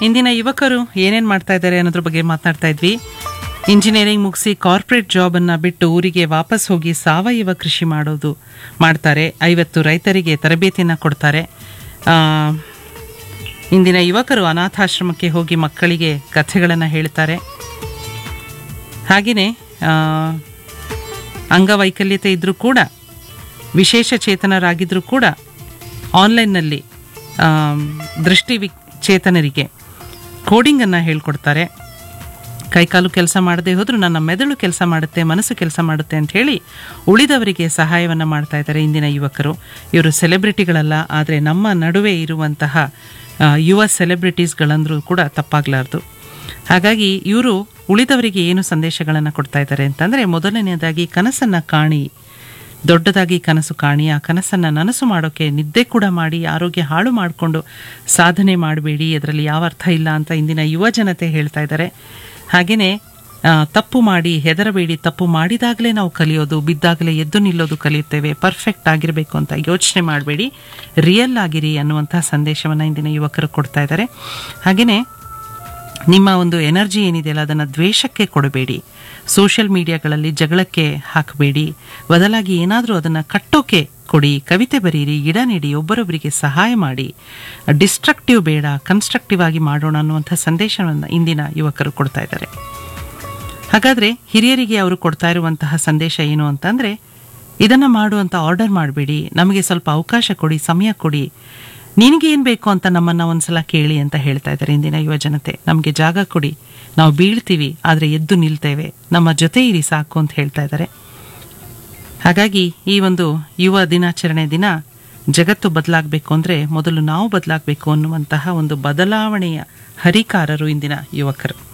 ಇಂದಿನ ಯುವಕರು ಏನೇನು ಮಾಡ್ತಾ ಇದ್ದಾರೆ ಅನ್ನೋದ್ರ ಬಗ್ಗೆ ಮಾತನಾಡ್ತಾ ಇದ್ವಿ ಇಂಜಿನಿಯರಿಂಗ್ ಮುಗಿಸಿ ಕಾರ್ಪೊರೇಟ್ ಜಾಬನ್ನು ಬಿಟ್ಟು ಊರಿಗೆ ವಾಪಸ್ ಹೋಗಿ ಸಾವಯವ ಕೃಷಿ ಮಾಡೋದು ಮಾಡ್ತಾರೆ ಐವತ್ತು ರೈತರಿಗೆ ತರಬೇತಿಯನ್ನು ಕೊಡ್ತಾರೆ ಆ, ಇಂದಿನ ಯುವಕರು ಅನಾಥಾಶ್ರಮಕ್ಕೆ ಹೋಗಿ ಮಕ್ಕಳಿಗೆ ಕಥೆಗಳನ್ನು ಹೇಳ್ತಾರೆ ಹಾಗೆಯೇ ಅಂಗವೈಕಲ್ಯತೆ ಇದ್ದರೂ ಕೂಡ ವಿಶೇಷ ಚೇತನರಾಗಿದ್ದರೂ ಕೂಡ ಆನ್ಲೈನ್ನಲ್ಲಿ ದೃಷ್ಟಿ ವಿಚೇತನರಿಗೆ ಕೋಡಿಂಗನ್ನು ಹೇಳ್ಕೊಡ್ತಾರೆ ಕೈಕಾಲು ಕೆಲಸ ಮಾಡದೆ ಹೋದರೂ ನನ್ನ ಮೆದುಳು ಕೆಲಸ ಮಾಡುತ್ತೆ ಮನಸ್ಸು ಕೆಲಸ ಮಾಡುತ್ತೆ ಅಂತ ಹೇಳಿ ಉಳಿದವರಿಗೆ ಸಹಾಯವನ್ನು ಮಾಡ್ತಾ ಇದ್ದಾರೆ ಇಂದಿನ ಯುವಕರು ಇವರು ಸೆಲೆಬ್ರಿಟಿಗಳಲ್ಲ ಆದರೆ ನಮ್ಮ ನಡುವೆ ಇರುವಂತಹ ಆ, ಯುವ ಸೆಲೆಬ್ರಿಟೀಸ್ಗಳಂದ್ರೂ ಕೂಡ ತಪ್ಪಾಗಲಾರ್ದು ಹಾಗಾಗಿ ಇವರು ಉಳಿದವರಿಗೆ ಏನು ಸಂದೇಶಗಳನ್ನು ಕೊಡ್ತಾ ಇದ್ದಾರೆ ಅಂತಂದರೆ ಮೊದಲನೆಯದಾಗಿ ಕನಸನ್ನು ಕಾಣಿ ದೊಡ್ಡದಾಗಿ ಕನಸು ಕಾಣಿ ಆ ಕನಸನ್ನು ನನಸು ಮಾಡೋಕ್ಕೆ ನಿದ್ದೆ ಕೂಡ ಮಾಡಿ ಆರೋಗ್ಯ ಹಾಳು ಮಾಡಿಕೊಂಡು ಸಾಧನೆ ಮಾಡಬೇಡಿ ಅದರಲ್ಲಿ ಯಾವ ಅರ್ಥ ಇಲ್ಲ ಅಂತ ಇಂದಿನ ಯುವ ಜನತೆ ಹೇಳ್ತಾ ಇದ್ದಾರೆ ಹಾಗೆಯೇ ತಪ್ಪು ಮಾಡಿ ಹೆದರಬೇಡಿ ತಪ್ಪು ಮಾಡಿದಾಗಲೇ ನಾವು ಕಲಿಯೋದು ಬಿದ್ದಾಗಲೇ ಎದ್ದು ನಿಲ್ಲೋದು ಕಲಿಯುತ್ತೇವೆ ಪರ್ಫೆಕ್ಟ್ ಆಗಿರಬೇಕು ಅಂತ ಯೋಚನೆ ಮಾಡಬೇಡಿ ರಿಯಲ್ ಆಗಿರಿ ಅನ್ನುವಂಥ ಸಂದೇಶವನ್ನು ಇಂದಿನ ಯುವಕರು ಕೊಡ್ತಾ ಇದ್ದಾರೆ ಹಾಗೆಯೇ ನಿಮ್ಮ ಒಂದು ಎನರ್ಜಿ ಏನಿದೆಯಲ್ಲ ಅದನ್ನು ದ್ವೇಷಕ್ಕೆ ಕೊಡಬೇಡಿ ಸೋಷಿಯಲ್ ಮೀಡಿಯಾಗಳಲ್ಲಿ ಜಗಳಕ್ಕೆ ಹಾಕಬೇಡಿ ಬದಲಾಗಿ ಏನಾದರೂ ಅದನ್ನು ಕಟ್ಟೋಕೆ ಕೊಡಿ ಕವಿತೆ ಬರೀರಿ ಗಿಡ ನೀಡಿ ಒಬ್ಬರೊಬ್ಬರಿಗೆ ಸಹಾಯ ಮಾಡಿ ಡಿಸ್ಟ್ರಕ್ಟಿವ್ ಬೇಡ ಕನ್ಸ್ಟ್ರಕ್ಟಿವ್ ಆಗಿ ಮಾಡೋಣ ಅನ್ನುವಂಥ ಸಂದೇಶವನ್ನು ಇಂದಿನ ಯುವಕರು ಕೊಡ್ತಾ ಇದ್ದಾರೆ ಹಾಗಾದರೆ ಹಿರಿಯರಿಗೆ ಅವರು ಕೊಡ್ತಾ ಇರುವಂತಹ ಸಂದೇಶ ಏನು ಅಂತಂದರೆ ಇದನ್ನು ಮಾಡುವಂಥ ಆರ್ಡರ್ ಮಾಡಬೇಡಿ ನಮಗೆ ಸ್ವಲ್ಪ ಅವಕಾಶ ಕೊಡಿ ಸಮಯ ಕೊಡಿ ನಿನಗೆ ಏನು ಬೇಕು ಅಂತ ನಮ್ಮನ್ನು ಒಂದ್ಸಲ ಕೇಳಿ ಅಂತ ಹೇಳ್ತಾ ಇದ್ದಾರೆ ಇಂದಿನ ಯುವ ಜನತೆ ನಮಗೆ ಜಾಗ ಕೊಡಿ ನಾವು ಬೀಳ್ತೀವಿ ಆದರೆ ಎದ್ದು ನಿಲ್ತೇವೆ ನಮ್ಮ ಜೊತೆ ಇರಿ ಸಾಕು ಅಂತ ಹೇಳ್ತಾ ಇದ್ದಾರೆ ಹಾಗಾಗಿ ಈ ಒಂದು ಯುವ ದಿನಾಚರಣೆ ದಿನ ಜಗತ್ತು ಬದಲಾಗಬೇಕು ಅಂದರೆ ಮೊದಲು ನಾವು ಬದಲಾಗಬೇಕು ಅನ್ನುವಂತಹ ಒಂದು ಬದಲಾವಣೆಯ ಹರಿಕಾರರು ಇಂದಿನ ಯುವಕರು